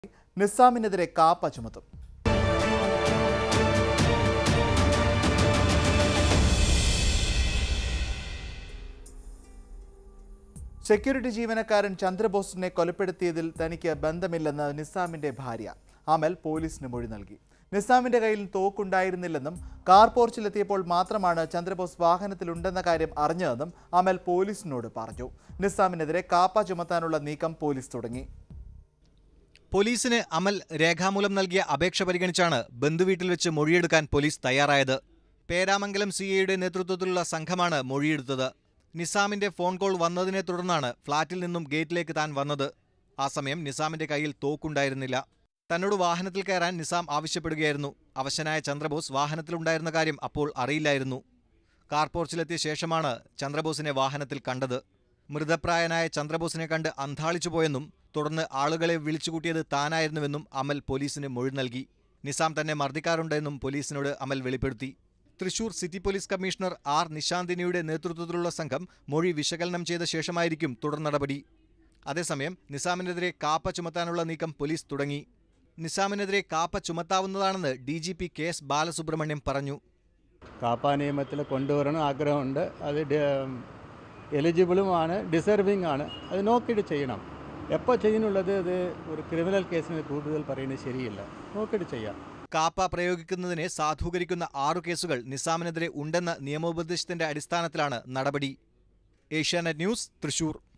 നിസാമിനെതിരെ KAAPA ചുമത്തും security ജീവനക്കാരൻ ചന്ദ്രബോസിനെ കൊലപ്പെടുത്തിയതിൽ തനിക്ക് ബന്ധമില്ലെന്ന് നിസാമിന്റെ ഭാര്യ അമൽ പോലീസിന് മൊഴി നൽകി നിസാമിന്റെ കയ്യിൽ തോക്കുണ്ടായിരുന്നില്ലെന്നും കാർ പോർച്ചിലെത്തിയപ്പോൾ മാത്രമാണ് ചന്ദ്രബോസ് വാഹനത്തിലുണ്ടെന്ന കാര്യം അറിഞ്ഞതെന്നും അമൽ പോലീസിനോട് പറഞ്ഞു നിസാമിനെതിരെ കാപ്പ ചുമത്താനുള്ള നീക്കം പോലീസ് തുടങ്ങി പോലീസിന് അമൽ രേഖാമൂലം നൽകിയ അപേക്ഷ പരിഗണിച്ചാണ് ബന്ധുവീട്ടിൽ വെച്ച് മൊഴിയെടുക്കാൻ പോലീസ് തയ്യാറായത് പേരാമംഗലം സി ഐയുടെ നേതൃത്വത്തിലുള്ള സംഘമാണ് മൊഴിയെടുത്തത് നിസാമിന്റെ ഫോൺ കോൾ വന്നതിനെ തുടർന്നാണ് ഫ്ളാറ്റിൽ നിന്നും ഗേറ്റിലേക്ക് താൻ വന്നത് ആ സമയം നിസാമിന്റെ കയ്യിൽ തോക്കുണ്ടായിരുന്നില്ല തന്നോട് വാഹനത്തിൽ കയറാൻ നിസാം ആവശ്യപ്പെടുകയായിരുന്നു അവശനായ ചന്ദ്രബോസ് വാഹനത്തിലുണ്ടായിരുന്ന കാര്യം അപ്പോൾ അറിയില്ലായിരുന്നു കാർ പോർച്ചിലെത്തിയ ശേഷമാണ് ചന്ദ്രബോസിനെ വാഹനത്തിൽ കണ്ടത് മൃതപ്രായനായ ചന്ദ്രബോസിനെ കണ്ട് അന്ധാളിച്ചു പോയെന്നും തുടർന്ന് ആളുകളെ വിളിച്ചുകൂട്ടിയത് താനായിരുന്നുവെന്നും അമൽ പോലീസിന് മൊഴി നൽകി നിസാം തന്നെ മർദ്ദിക്കാറുണ്ടെന്നും പോലീസിനോട് അമൽ വെളിപ്പെടുത്തി Thrissur city police commissioner R നിശാന്തിനിയുടെ നേതൃത്വത്തിലുള്ള സംഘം മൊഴി വിശകലനം ചെയ്ത ശേഷമായിരിക്കും തുടർ നടപടി അതേസമയം നിസാമിനെതിരെ കാപ്പ ചുമത്താനുള്ള നീക്കം പോലീസ് തുടങ്ങി നിസാമിനെതിരെ കാപ്പ ചുമത്താവുന്നതാണെന്ന് D G P K S Balasubramaniam പറഞ്ഞു കാപ്പ നിയമത്തിൽ കൊണ്ടുവരണം ആഗ്രഹമുണ്ട് അത് എലിജിബിളുമാണ് ഡിസർവിങ് ആണ് അത് നോക്കിയിട്ട് ചെയ്യണം എപ്പോൾ ചെയ്യുന്നുള്ളത് അത് ഒരു ക്രിമിനൽ കേസിന് കൂടുതൽ പറയുന്നത് ശരിയില്ല നോക്കിയിട്ട് ചെയ്യാം കാപ്പ പ്രയോഗിക്കുന്നതിനെ സാധൂകരിക്കുന്ന ആറു കേസുകൾ നിസാമിനെതിരെ ഉണ്ടെന്ന നിയമോപദേശത്തിന്റെ അടിസ്ഥാനത്തിലാണ് നടപടി ഏഷ്യാനെറ്റ് ന്യൂസ് തൃശൂർ